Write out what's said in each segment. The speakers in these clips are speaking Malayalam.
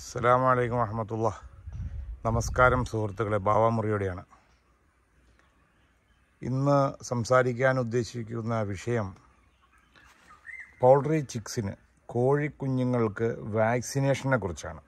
അസ്സലാമു അലൈക്കും വറഹമത്തുള്ള നമസ്കാരം സുഹൃത്തുക്കളെ ബാവ മുറിയോടെയാണ് ഇന്ന് സംസാരിക്കാൻ ഉദ്ദേശിക്കുന്ന വിഷയം പൗൾട്രി ചിക്സിന് കോഴിക്കുഞ്ഞുങ്ങൾക്ക് വാക്സിനേഷനെ കുറിച്ചാണ്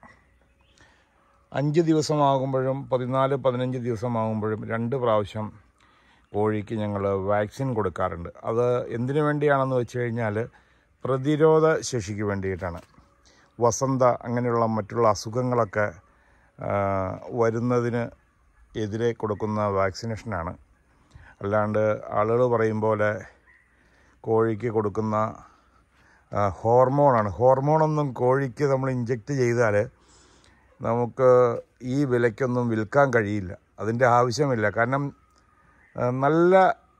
അഞ്ച് ദിവസമാകുമ്പോഴും പതിനാല് പതിനഞ്ച് ദിവസമാകുമ്പോഴും രണ്ട് പ്രാവശ്യം കോഴിക്ക് ഞങ്ങൾ വാക്സിൻ കൊടുക്കാറുണ്ട് അത് എന്തിനു വേണ്ടിയാണെന്ന് വെച്ച് കഴിഞ്ഞാൽ പ്രതിരോധ ശേഷിക്ക് വേണ്ടിയിട്ടാണ് വസന്ത അങ്ങനെയുള്ള മറ്റുള്ള അസുഖങ്ങളൊക്കെ ആ, വരുന്നതിന് എതിരെ കൊടുക്കുന്ന വാക്സിനേഷനാണ് അല്ലാണ്ട് ആളുകൾ പറയും പോലെ കോഴിക്ക് കൊടുക്കുന്ന ആ, ഹോർമോണാണ് ഹോർമോണൊന്നും കോഴിക്ക് നമ്മൾ ഇഞ്ചെക്റ്റ് ചെയ്താൽ നമുക്ക് ഈ വിലയ്ക്കൊന്നും വിൽക്കാൻ കഴിയില്ല അതിൻ്റെ ആവശ്യമില്ല കാരണം ആ, നല്ല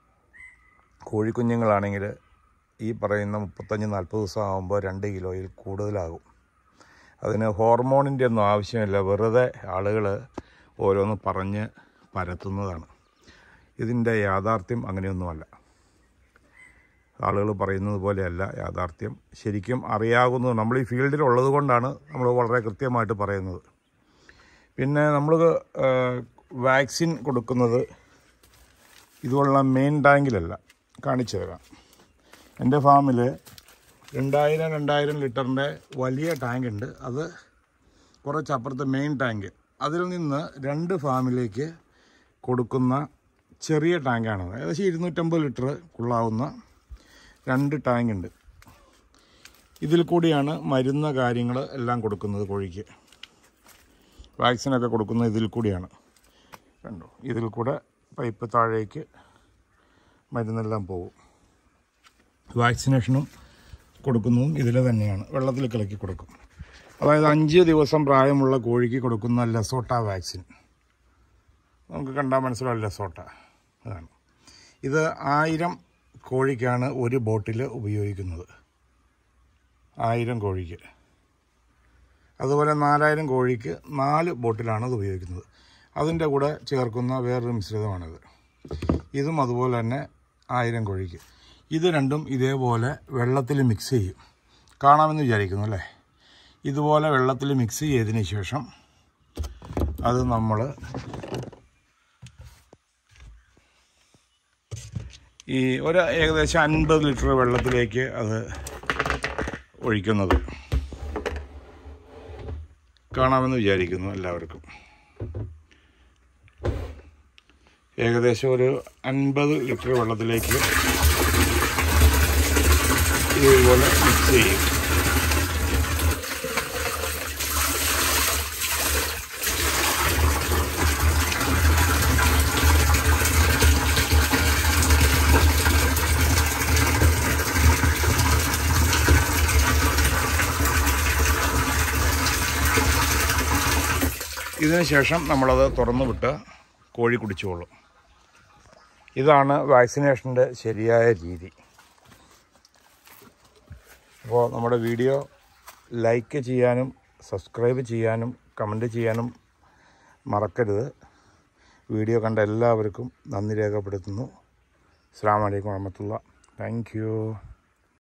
കോഴിക്കുഞ്ഞുങ്ങളാണെങ്കിൽ ഈ പറയുന്ന മുപ്പത്തഞ്ച് നാൽപ്പത് ദിവസം ആകുമ്പോൾ രണ്ട് കിലോയിൽ കൂടുതലാകും അതിന് ഹോർമോണിൻ്റെ ഒന്നും ആവശ്യമില്ല വെറുതെ ആളുകൾ ഓരോന്ന് പറഞ്ഞ് പരത്തുന്നതാണ് ഇതിൻ്റെ യാഥാർത്ഥ്യം അങ്ങനെയൊന്നുമല്ല ആളുകൾ പറയുന്നത് പോലെയല്ല യാഥാർത്ഥ്യം ശരിക്കും അറിയാവുന്നത് നമ്മൾ ഈ ഫീൽഡിൽ ഉള്ളത് കൊണ്ടാണ് നമ്മൾ വളരെ കൃത്യമായിട്ട് പറയുന്നത് പിന്നെ നമ്മൾ വാക്സിൻ കൊടുക്കുന്നത് ഇതുപോലുള്ള മെയിൻ ടാങ്കിലല്ല കാണിച്ചു തരാം എൻ്റെ ഫാമിൽ രണ്ടായിരം രണ്ടായിരം ലിറ്ററിൻ്റെ വലിയ ടാങ്ക് ഉണ്ട് അത് കുറച്ച് അപ്പുറത്തെ മെയിൻ ടാങ്ക് അതിൽ നിന്ന് രണ്ട് ഫാമിലേക്ക് കൊടുക്കുന്ന ചെറിയ ടാങ്കാണത് ഏകദേശം ഇരുന്നൂറ്റമ്പത് ലിറ്റർ കൊള്ളാവുന്ന രണ്ട് ടാങ്ക് ഉണ്ട് ഇതിൽ കൂടിയാണ് മരുന്ന് കാര്യങ്ങൾ എല്ലാം കൊടുക്കുന്നത് കോഴിക്ക് വാക്സിനൊക്കെ കൊടുക്കുന്നത് ഇതിൽ കൂടിയാണ് കണ്ടോ ഇതിൽ കൂടെ പൈപ്പ് താഴേക്ക് മരുന്നെല്ലാം പോകും വാക്സിനേഷനും കൊടുക്കുന്നതും ഇതിൽ തന്നെയാണ് വെള്ളത്തിൽ കലക്കി കൊടുക്കും അതായത് അഞ്ച് ദിവസം പ്രായമുള്ള കോഴിക്ക് കൊടുക്കുന്ന ലസോട്ട വാക്സിൻ നമുക്ക് കണ്ടാൽ മനസ്സിലാവും ലസോട്ട അതാണ് ഇത് ആയിരം കോഴിക്കാണ് ഒരു ബോട്ടിൽ ഉപയോഗിക്കുന്നത് ആയിരം കോഴിക്ക് അതുപോലെ നാലായിരം കോഴിക്ക് നാല് ബോട്ടിലാണ് അത് ഉപയോഗിക്കുന്നത് അതിൻ്റെ കൂടെ ചേർക്കുന്ന വേറൊരു മിശ്രിതമാണിത് ഇതും അതുപോലെ തന്നെ ആയിരം കോഴിക്ക് ഇത് രണ്ടും ഇതേപോലെ വെള്ളത്തിൽ മിക്സ് ചെയ്യും കാണാമെന്ന് വിചാരിക്കുന്നു അല്ലേ ഇതുപോലെ വെള്ളത്തിൽ മിക്സ് ചെയ്തതിന് ശേഷം അത് നമ്മൾ ഈ ഒരു ഏകദേശം അൻപത് ലിറ്റർ വെള്ളത്തിലേക്ക് അത് ഒഴിക്കുന്നത് കാണാമെന്ന് വിചാരിക്കുന്നു എല്ലാവർക്കും ഏകദേശം ഒരു അൻപത് ലിറ്റർ വെള്ളത്തിലേക്ക് ഇതുപോലെ മിക്സ് ചെയ്യും ഇതിന് ശേഷം നമ്മളത് തുറന്നു വിട്ട് കോഴി കുടിച്ചുകൊള്ളും ഇതാണ് വാക്സിനേഷൻ്റെ ശരിയായ രീതി അപ്പോൾ നമ്മുടെ വീഡിയോ ലൈക്ക് ചെയ്യാനും സബ്സ്ക്രൈബ് ചെയ്യാനും കമൻറ്റ് ചെയ്യാനും മറക്കരുത് വീഡിയോ കണ്ട എല്ലാവർക്കും നന്ദി രേഖപ്പെടുത്തുന്നു അസ്സാം വലൈക്കും വറഹമത്തുള്ള താങ്ക് യു